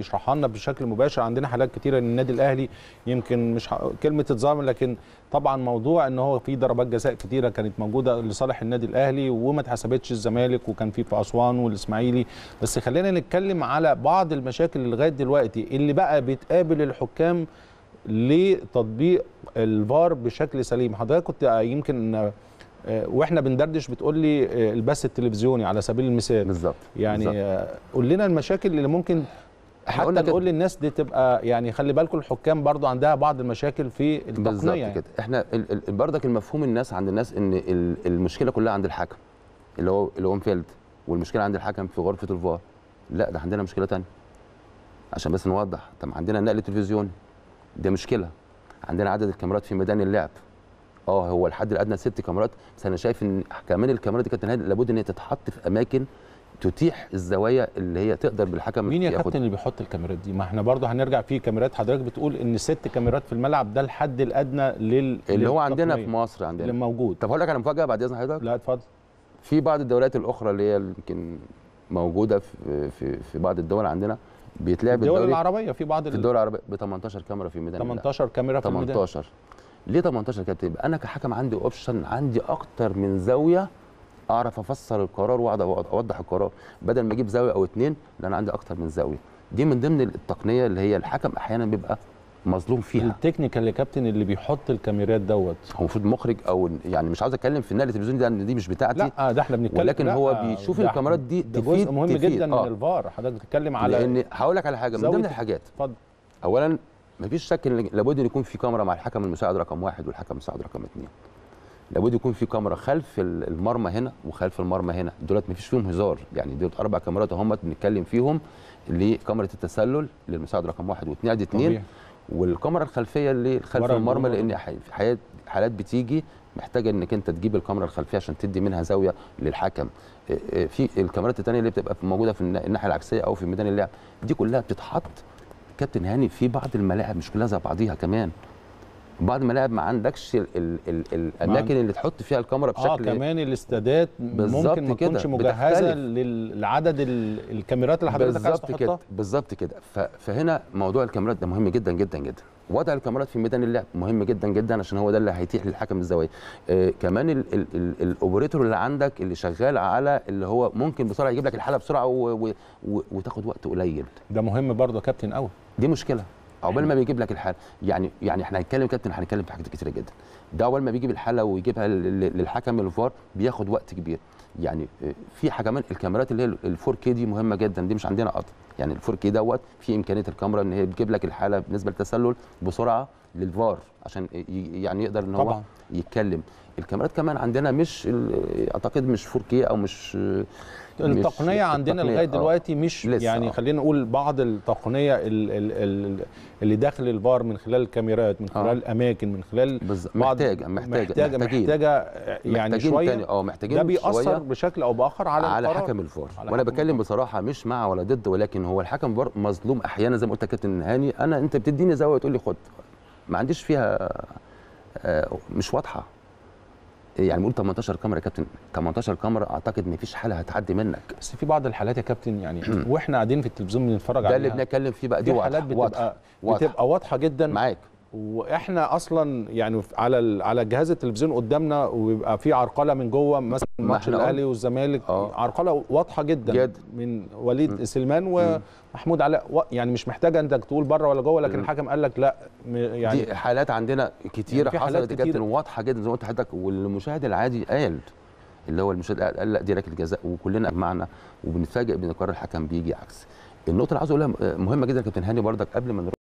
يشرحها لنا بشكل مباشر عندنا حالات كتيره للنادي الاهلي يمكن مش ح... كلمه اتظلم لكن طبعا موضوع ان هو في ضربات جزاء كتيره كانت موجوده لصالح النادي الاهلي وما اتحسبتش الزمالك وكان في في اسوان والاسماعيلي بس خلينا نتكلم على بعض المشاكل اللي لغايه دلوقتي اللي بقى بتقابل الحكام لتطبيق الفار بشكل سليم حضرتك كنت يمكن آه، واحنا بندردش بتقول لي آه، البث التلفزيوني على سبيل المثال بالظبط يعني بالظبط. آه، قول لنا المشاكل اللي ممكن إحنا حتى قلنا كده. نقول للناس دي تبقى يعني خلي بالكم الحكام برضو عندها بعض المشاكل في بالظبط التقنيه يعني. كده احنا ال- ال- برضك المفهوم الناس عند الناس ان ال- المشكله كلها عند الحكم اللي هو اللي هو فيلد والمشكله عند الحكم في غرفه الفار لا ده عندنا مشكله تانية عشان بس نوضح طب عندنا النقل التلفزيوني ده مشكله عندنا عدد الكاميرات في ميدان اللعب اه هو الحد الادنى ست كاميرات بس انا شايف ان كمان الكاميرات دي كانت نهاية- لابد ان هي تتحط في اماكن تتيح الزوايا اللي هي تقدر بالحكم مين يا ياخد- كابتن اللي بيحط الكاميرات دي ما احنا برضو هنرجع في كاميرات حضرتك بتقول ان ست كاميرات في الملعب ده الحد الادنى لل اللي هو عندنا في للتقنية مصر عندنا اللي موجود طب هقول لك على مفاجاه بعد اذن حضرتك لا اتفضل في بعض الدولات الاخرى اللي هي يمكن موجوده في في في بعض الدول عندنا بيتلعب الدول الدوري العربيه في بعض في الدول العربيه ب 18 كاميرا في ميدان اللعب. 18 كاميرا في الميدان 18 ليه 18 كابتن يبقى انا كحكم عندي اوبشن عندي اكتر من زاويه اعرف افسر القرار واقعد اوضح القرار بدل ما اجيب زاويه او اتنين لا انا عندي اكتر من زاويه دي من ضمن التقنيه اللي هي الحكم احيانا بيبقى مظلوم فيها التكنيكال يا كابتن اللي بيحط الكاميرات دوت هو المفروض مخرج او يعني مش عاوز اتكلم في النقل التلفزيوني ده ان دي مش بتاعتي لا ده احنا بنتكلم ولكن لا، هو بيشوف ده- الكاميرات دي ده تفيد- جزء مهم تفيد. جدا آه. من الفار حضرتك بتتكلم على لان هقول لك على حاجه من زاوية ضمن الحاجات اتفضل اولا مفيش شك ان لابد ان يكون في كاميرا مع الحكم المساعد رقم واحد والحكم المساعد رقم اثنين لابد يكون في كاميرا خلف ال- المرمى هنا وخلف المرمى هنا دولت مفيش فيهم هزار يعني دول اربع كاميرات هم بنتكلم فيهم اللي كاميرا التسلل للمساعد رقم واحد واثنين ادي اثنين طبيعي. والكاميرا الخلفيه اللي خلف ورا المرمى الجون. لان ح- في حيات حالات بتيجي محتاجه انك انت تجيب الكاميرا الخلفيه عشان تدي منها زاويه للحكم إيه إيه في الكاميرات الثانيه اللي بتبقى في- موجوده في النا- الناحيه العكسيه او في ميدان اللعب دي كلها بتتحط كابتن هاني في بعض الملاعب مش كلها زي بعضيها كمان بعض الملاعب ما عندكش ال ال ال الاماكن اللي تحط فيها الكاميرا بشكل اه كمان الاستادات بالظبط ممكن ما كده، تكونش مجهزه بتختلف. لل- لعدد ال- الكاميرات اللي حضرتك عايز بالظبط كده تحطها بالظبط كده ف- فهنا موضوع الكاميرات ده مهم جدا جدا جدا وضع الكاميرات في ميدان اللعب مهم جدا جدا عشان هو ده اللي هيتيح للحكم الزوايا آه كمان ال- ال- ال- الاوبريتور اللي عندك اللي شغال على اللي هو ممكن بسرعه يجيب لك الحاله بسرعه و و و وتاخد وقت قليل ده مهم برضه يا كابتن قوي دي مشكله عقبال ما بيجيب لك الحاله يعني يعني احنا هنتكلم كابتن هنتكلم في حاجات كتيره جدا ده عقبال ما بيجيب الحاله ويجيبها لل- لل- للحكم الفار بياخد وقت كبير يعني آه، في حاجه كمان الكاميرات اللي هي ال 4 كي دي مهمه جدا دي مش عندنا قطع يعني ال 4 كي دوت في امكانيه الكاميرا ان هي بتجيب لك الحاله بالنسبه للتسلل بسرعه للفار عشان ي- يعني يقدر ان هو طبعاً. يتكلم الكاميرات كمان عندنا مش ال- اعتقد مش 4 كي او مش مش التقنيه عندنا التقنية، لغايه آه. دلوقتي مش لسه، يعني آه. خلينا نقول بعض التقنيه ال- ال- ال- اللي داخل الفار من خلال الكاميرات من آه. خلال الاماكن من خلال بالظ- بعض- محتاجه محتاجه محتاجه محتاجين. محتاجه يعني محتاجين شويه تاني اه محتاجين ده بيأثر شوية بشكل او باخر على على القرار. حكم الفار على وانا حكم بتكلم الفار. بصراحه مش مع ولا ضد ولكن هو الحكم الفار مظلوم احيانا زي ما قلت يا كابتن هاني انا انت بتديني زاويه تقول لي خد ما عنديش فيها آه، مش واضحه يعني بنقول 18 كاميرا يا كابتن 18 كاميرا اعتقد ما فيش حاله هتعدي منك بس في بعض الحالات يا كابتن يعني واحنا قاعدين في التلفزيون بنتفرج ده اللي عليها بنتكلم فيه بقى دي في واضحه حالات بتبقى واضحه واضحة. بتبقى واضحه جدا معاك واحنا اصلا يعني على ال- على جهاز التلفزيون قدامنا ويبقى في عرقله من جوه مثلا ما ماتش احنا الاهلي والزمالك آه. عرقله واضحه جدا جد. من وليد سليمان ومحمود علاء و- يعني مش محتاجه انت تقول بره ولا جوه لكن مم. الحكم قال لك لا م- يعني دي حالات عندنا كتيره يعني في حالات حصلت يا كابتن كتيرة. واضحه جدا زي ما قلت لحضرتك والمشاهد العادي قال اللي هو المشاهد قال قال لا دي ركله جزاء وكلنا اجمعنا وبنتفاجئ بان قرار الحكم بيجي عكس النقطه اللي عاوز اقولها مهمه جدا يا كابتن هاني برضك قبل ما نروح